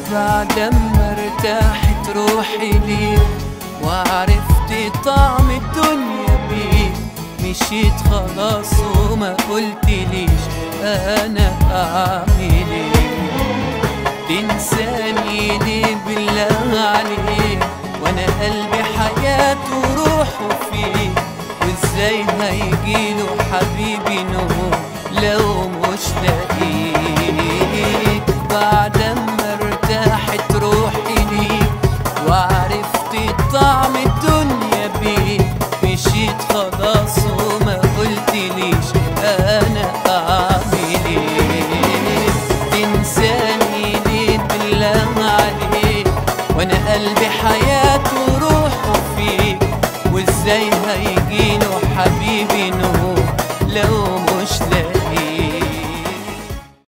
بعد ما ارتاحت روحي ليك وعرفت طعم الدنيا بيك مشيت خلاص وما قلتليش انا اعمل ايه تنساني ليه بالله عليك وانا قلبي حياته وروحه فيه وازاي هيجيله حبيبي نور لو مش لاقي